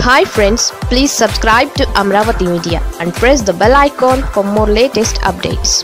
hi friends please subscribe to Amaravati media and press the bell icon for more latest updates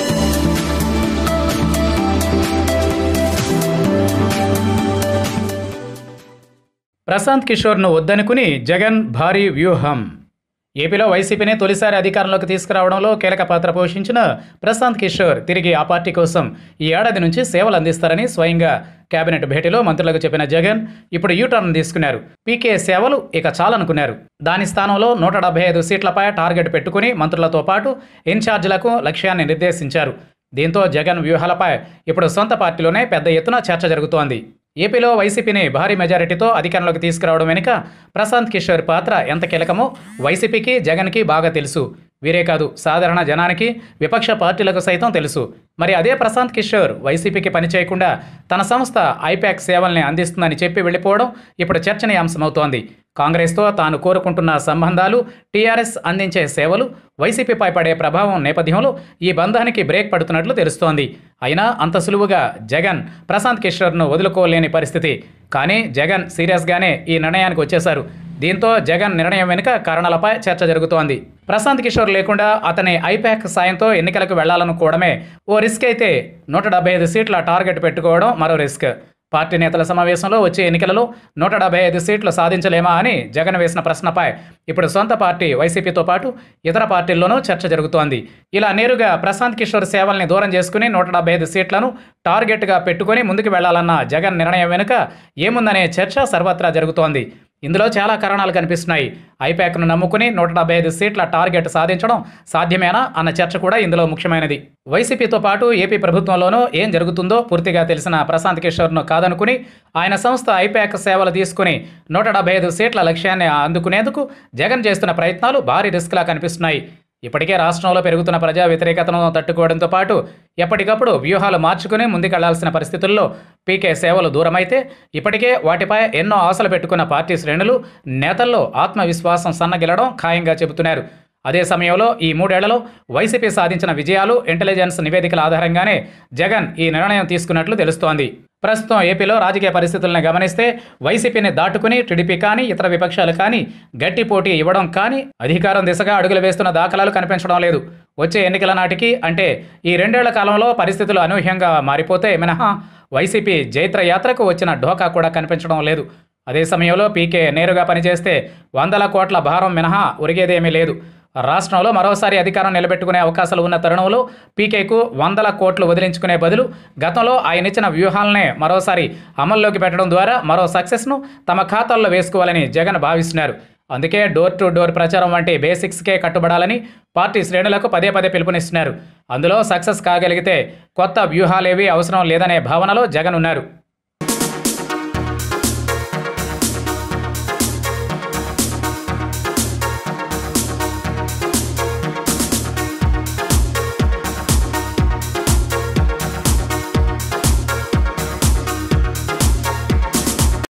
Prashant కిషోర్ను వద్దనుకుని జగన్ భారీ వ్యూహం ఏపీలో వైసీపీని తొలిసారి అధికారంలోకి తీసుకురావడంలో కీలక పాత్ర పోషించిన ప్రశాంత్ కిషోర్ తిరిగి ఆ పార్టీ కోసం ఈ ఏడాది నుంచి సేవలు అందిస్తారని స్వయంగా కేబినెట్ భేటీలో మంత్రులకు చెప్పిన జగన్ ఇప్పుడు యూటర్న్ తీసుకున్నారు పీకే సేవలు ఇక చాలనుకున్నారు దాని స్థానంలో నూట డెబ్బై ఐదు సీట్లపై టార్గెట్ పెట్టుకుని మంత్రులతో పాటు ఇన్ఛార్జీలకు లక్ష్యాన్ని నిర్దేశించారు దీంతో జగన్ వ్యూహాలపై ఇప్పుడు సొంత పార్టీలోనే పెద్ద ఎత్తున చర్చ జరుగుతోంది ఏపీలో వైసీపీని భారీ మెజారిటీతో అధికారంలోకి తీసుకురావడం వెనుక ప్రశాంత్ కిషోర్ పాత్ర ఎంత కీలకమో వైసీపీకి జగన్కి బాగా తెలుసు వీరే కాదు సాధారణ జనానికి విపక్ష పార్టీలకు సైతం తెలుసు మరి అదే ప్రశాంత్ కిషోర్ వైసీపీకి పనిచేయకుండా తన సంస్థ ఐపాక్ సేవల్ని అందిస్తుందని చెప్పి వెళ్ళిపోవడం ఇప్పుడు చర్చనీయాంశమవుతోంది కాంగ్రెస్తో తాను కోరుకుంటున్న సంబంధాలు టీఆర్ఎస్ అందించే సేవలు వైసీపీపై పడే ప్రభావం నేపథ్యంలో ఈ బంధానికి బ్రేక్ పడుతున్నట్లు తెలుస్తోంది అయినా అంత సులువుగా జగన్ ప్రశాంత్ కిషోర్ను వదులుకోలేని పరిస్థితి కానీ జగన్ సీరియస్గానే ఈ నిర్ణయానికి వచ్చేశారు దీంతో జగన్ నిర్ణయం వెనుక కారణాలపై చర్చ జరుగుతోంది ప్రశాంత్ కిషోర్ లేకుండా అతని ఐపాక్ సాయంతో ఎన్నికలకు వెళ్లాలనుకోవడమే ఓ రిస్క్ అయితే నూట డెబ్బై ఐదు సీట్ల టార్గెట్ పెట్టుకోవడం మరో రిస్క్ పార్టీ నేతల సమావేశంలో వచ్చే ఎన్నికలలో నూట డెబ్బై ఐదు సీట్లు సాధించలేమా అని జగన్ వేసిన ప్రశ్నపై ఇప్పుడు సొంత పార్టీ వైసీపీతో పాటు ఇతర పార్టీల్లోనూ చర్చ జరుగుతోంది ఇలా నేరుగా ప్రశాంత్ కిషోర్ సేవల్ని దూరం చేసుకుని నూట డెబ్బై ఐదు సీట్లను టార్గెట్గా పెట్టుకుని ముందుకు వెళ్లాలన్న జగన్ నిర్ణయం వెనుక ఏముందనే చర్చ సర్వత్రా జరుగుతోంది ఇందులో చాలా కారణాలు కనిపిస్తున్నాయి ఐపాక్ను నమ్ముకుని నూట డెబ్బై ఐదు సీట్ల టార్గెట్ సాధించడం సాధ్యమేనా అన్న చర్చ కూడా ఇందులో ముఖ్యమైనది వైసీపీతో పాటు ఏపీ ప్రభుత్వంలోనూ ఏం జరుగుతుందో పూర్తిగా తెలిసిన ప్రశాంత్ కిషోర్ను కాదనుకుని ఆయన సంస్థ ఐపాక్ సేవలు తీసుకుని నూట డెబ్బై ఐదు సీట్ల లక్ష్యాన్ని అందుకునేందుకు జగన్ చేస్తున్న ప్రయత్నాలు భారీ రిస్క్లా కనిపిస్తున్నాయి ఇప్పటికే రాష్ట్రంలో పెరుగుతున్న ప్రజా వ్యతిరేకతను తట్టుకోవడంతో పాటు ఎప్పటికప్పుడు వ్యూహాలు మార్చుకుని ముందుకెళ్లాల్సిన పరిస్థితుల్లో పీకే సేవలు దూరమైతే ఇప్పటికే వాటిపై ఎన్నో ఆశలు పెట్టుకున్న పార్టీ శ్రేణులు నేతల్లో ఆత్మవిశ్వాసం సన్నగిలడం ఖాయంగా చెబుతున్నారు అదే సమయంలో ఈ మూడేళ్లలో వైసీపీ సాధించిన విజయాలు ఇంటెలిజెన్స్ నివేదికల ఆధారంగానే జగన్ ఈ నిర్ణయం తీసుకున్నట్లు తెలుస్తోంది ప్రస్తుతం ఏపీలో రాజకీయ పరిస్థితులను గమనిస్తే వైసీపీని దాటుకుని టీడీపీ కానీ ఇతర విపక్షాలు కానీ గట్టి పోటీ ఇవ్వడం కానీ అధికారం దిశగా అడుగులు వేస్తున్న దాఖలాలు కనిపించడం లేదు వచ్చే ఎన్నికల నాటికి అంటే ఈ రెండేళ్ల కాలంలో పరిస్థితులు అనూహ్యంగా మారిపోతే మినహా వైసీపీ జైత్ర యాత్రకు వచ్చిన ఢోకా కూడా కనిపించడం లేదు అదే సమయంలో పీకే నేరుగా పనిచేస్తే వందల కోట్ల భారం మినహా ఒరిగేదేమీ లేదు రాష్ట్రంలో మరోసారి అధికారం నిలబెట్టుకునే అవకాశాలు ఉన్న తరుణంలో పీకేకు వందల కోట్లు వదిలించుకునే బదులు గతంలో ఆయన ఇచ్చిన వ్యూహాలనే మరోసారి అమల్లోకి పెట్టడం ద్వారా మరో సక్సెస్ను తమ ఖాతాల్లో వేసుకోవాలని జగన్ భావిస్తున్నారు అందుకే డోర్ టు డోర్ ప్రచారం వంటి బేసిక్స్కే కట్టుబడాలని పార్టీ శ్రేణులకు పదే పదే పిలుపునిస్తున్నారు అందులో సక్సెస్ కాగలిగితే కొత్త వ్యూహాలేవీ అవసరం లేదనే భావనలో జగన్ ఉన్నారు